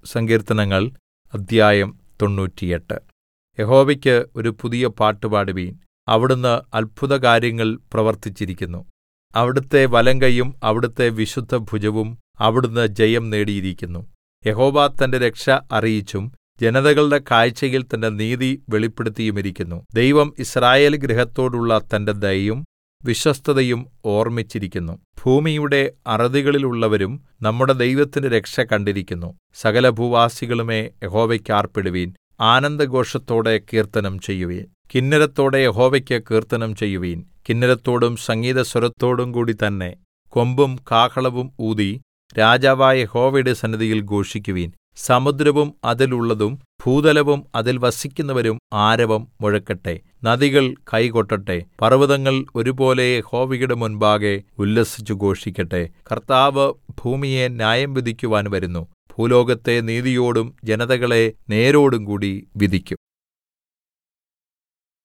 സങ്കീർത്തനങ്ങൾ അദ്ധ്യായം തൊണ്ണൂറ്റിയെട്ട് യഹോവയ്ക്ക് ഒരു പുതിയ പാട്ട് പാടുവിൻ അവിടുന്ന് അത്ഭുതകാര്യങ്ങൾ പ്രവർത്തിച്ചിരിക്കുന്നു അവിടുത്തെ വലങ്കയ്യും അവിടുത്തെ വിശുദ്ധഭുജവും അവിടുന്ന് ജയം നേടിയിരിക്കുന്നു യഹോവ തന്റെ രക്ഷ അറിയിച്ചും ജനതകളുടെ കാഴ്ചയിൽ തന്റെ നീതി വെളിപ്പെടുത്തിയുമിരിക്കുന്നു ദൈവം യിസ്രായേൽ ഗൃഹത്തോടുള്ള തന്റെ ദയയും വിശ്വസ്തതയും ഓർമ്മിച്ചിരിക്കുന്നു ഭൂമിയുടെ അറുതികളിലുള്ളവരും നമ്മുടെ ദൈവത്തിന്റെ രക്ഷ കണ്ടിരിക്കുന്നു സകലഭൂവാസികളുമേ യഹോവയ്ക്ക് ആർപ്പിടുവിൻ ആനന്ദഘോഷത്തോടെ കീർത്തനം ചെയ്യുവിൻ കിന്നരത്തോടെ യഹോവയ്ക്ക് കീർത്തനം ചെയ്യുവിൻ കിന്നരത്തോടും സംഗീതസ്വരത്തോടും കൂടി തന്നെ കൊമ്പും കാഹളവും ഊതി രാജാവായ യഹോവയുടെ സന്നിധിയിൽ ഘോഷിക്കുവിൻ സമുദ്രവും അതിലുള്ളതും ഭൂതലവും അതിൽ വസിക്കുന്നവരും ആരവം മുഴക്കട്ടെ നദികൾ കൈകൊട്ടട്ടെ പർവ്വതങ്ങൾ ഒരുപോലെ യഹോവയുടെ മുൻപാകെ ഉല്ലസിച്ചു ഘോഷിക്കട്ടെ കർത്താവ് ഭൂമിയെ ന്യായം വിധിക്കുവാൻ വരുന്നു ഭൂലോകത്തെ നീതിയോടും ജനതകളെ നേരോടും കൂടി വിധിക്കും